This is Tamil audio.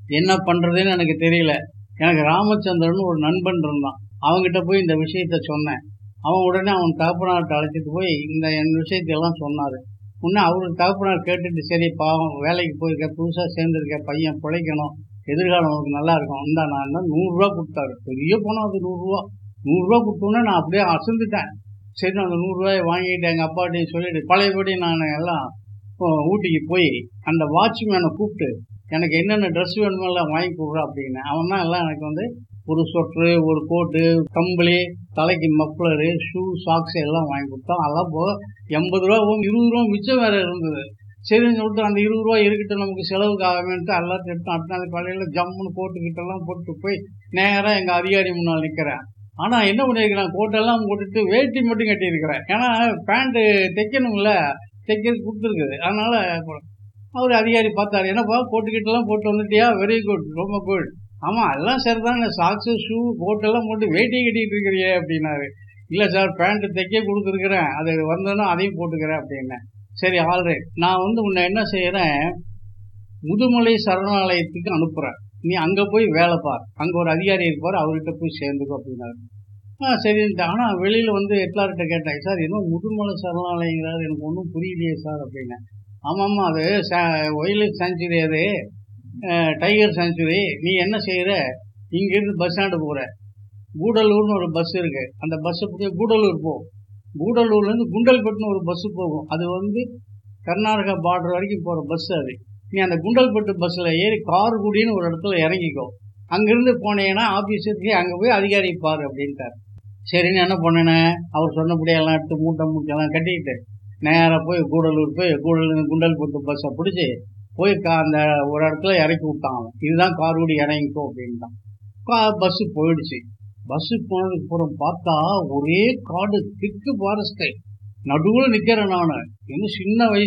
என்ன பண்ணுறதுன்னு எனக்கு தெரியல எனக்கு ராமச்சந்திரன் ஒரு நண்பன் இருந்தான் அவங்ககிட்ட போய் இந்த விஷயத்த சொன்னேன் அவன் உடனே அவன் தகப்பனார்ட்ட அழைச்சிட்டு போய் இந்த என் விஷயத்தையெல்லாம் சொன்னார் முன்னே அவருக்கு தகப்பனார் கேட்டுட்டு சரி பாவம் வேலைக்கு போயிருக்க புதுசாக சேர்ந்துருக்க பையன் பிழைக்கணும் எதிர்காலம் அவருக்கு நல்லா இருக்கும் இந்தா நான் என்ன நூறுரூவா கொடுத்தாரு பெரிய பணம் அது நூறுரூவா நூறுரூவா கொடுத்தோன்னே நான் அப்படியே அசந்துட்டேன் சரி நான் அந்த நூறுரூவாயை வாங்கிட்டு எங்கள் அப்பாட்டையும் சொல்லிட்டு பழையபடி நான் எல்லாம் ஊட்டிக்கு போய் அந்த வாட்ச்மேனை கூப்பிட்டு எனக்கு என்னென்ன ட்ரெஸ் வேணுமோ எல்லாம் வாங்கி கொடுறா அப்படின்னு அவன் தான் எல்லாம் எனக்கு வந்து ஒரு சொட்ரு ஒரு கோட்டு கம்பளி தலைக்கு மஃப்ளரு ஷூ சாக்ஸ் எல்லாம் வாங்கி கொடுத்தான் அதெல்லாம் போக எண்பது ரூபா போகும் இருபது ரூபா மிச்சம் வேற இருந்தது சரின்னு சொல்லிட்டு அந்த இருபது ரூபா இருக்கட்டும் நமக்கு செலவுக்கு ஆகாமன்ட்டு எல்லாத்தையும் எடுத்து அடுத்த நாள் காலையில் ஜம்முன்னு கோட்டுக்கிட்டெல்லாம் போட்டு போய் நேராக எங்கள் அதிகாரி முன்னால் நிற்கிறேன் ஆனால் என்ன பண்ணியிருக்கிறேன் கோட்டெல்லாம் போட்டுட்டு வேட்டி மட்டும் கட்டியிருக்கிறேன் ஏன்னா பேண்ட்டு தைக்கணும்ல தைக்கிறது கொடுத்துருக்குது அதனால அவர் அதிகாரி பார்த்தாரு என்னப்பா கோட்டுக்கிட்டெல்லாம் போட்டு வந்துட்டியா வெரி குட் ரொம்ப குட் ஆமாம் எல்லாம் சரி தான் சாக்ஸு ஷூ கோட்டெல்லாம் போட்டு வேட்டி கட்டிட்டு இருக்கிறியே அப்படின்னாரு இல்லை சார் பேண்ட்டு தைக்க கொடுத்துருக்குறேன் அது வந்தோன்னா அதையும் போட்டுக்கிறேன் அப்படின்னேன் சரி ஆல்ரைட் நான் வந்து உன்னை என்ன செய்கிறேன் முதுமலை சரணாலயத்துக்கு அனுப்புகிறேன் நீ அங்கே போய் வேலை பார் அங்கே ஒரு அதிகாரி இருப்பார் அவர்கிட்ட போய் சேர்ந்துக்கோ அப்படின்னாரு ஆ சரின்ட்டு ஆனால் வெளியில் வந்து எட்லார்கிட்ட கேட்டேன் சார் இன்னும் முதுமலை சரணாலயங்கிறாரு எனக்கு ஒன்றும் புரியலையே சார் அப்படின்னேன் ஆமாம்மா அது ஒயில் சாங்சுரி அது டைகர் சாங்சுரி நீ என்ன செய்கிற இங்கேருந்து பஸ் ஸ்டாண்டு போகிற கூடலூர்னு ஒரு பஸ் இருக்கு அந்த பஸ்ஸை போய் கூடலூர் போ கூடலூர்லேருந்து குண்டல்பட்டுன்னு ஒரு பஸ்ஸு போகும் அது வந்து கர்நாடகா பார்டர் வரைக்கும் போகிற பஸ் அது நீ அந்த குண்டல்பட்டு பஸ்ஸில் ஏறி கார்குடின்னு ஒரு இடத்துல இறங்கிக்கோ அங்கேருந்து போனீங்கன்னா ஆஃபீஸுக்கு அங்கே போய் அதிகாரி பாரு அப்படின்ட்டார் சரின்னு என்ன பண்ணினேன் அவர் சொன்னபடியெல்லாம் எடுத்து மூட்டை மூட்டையெல்லாம் கட்டிக்கிட்டு நேராக போய் கூடலூர் போய் கூடலூர் குண்டல்பட்டு பஸ்ஸை பிடிச்சி போய் கா அந்த ஒரு இடத்துல இறக்கி விட்டான் அவன் இதுதான் கார்குடி இறங்கிக்கோ அப்படின்ட்டான் கா பஸ்ஸு போயிடுச்சு பஸ்ஸு போனதுக்கு அப்புறம் பார்த்தா ஒரே காடு திக்கு ஃபாரஸ்ட்டு நடுவில் நிற்கிறேன் நான் இன்னும் சின்ன வயசு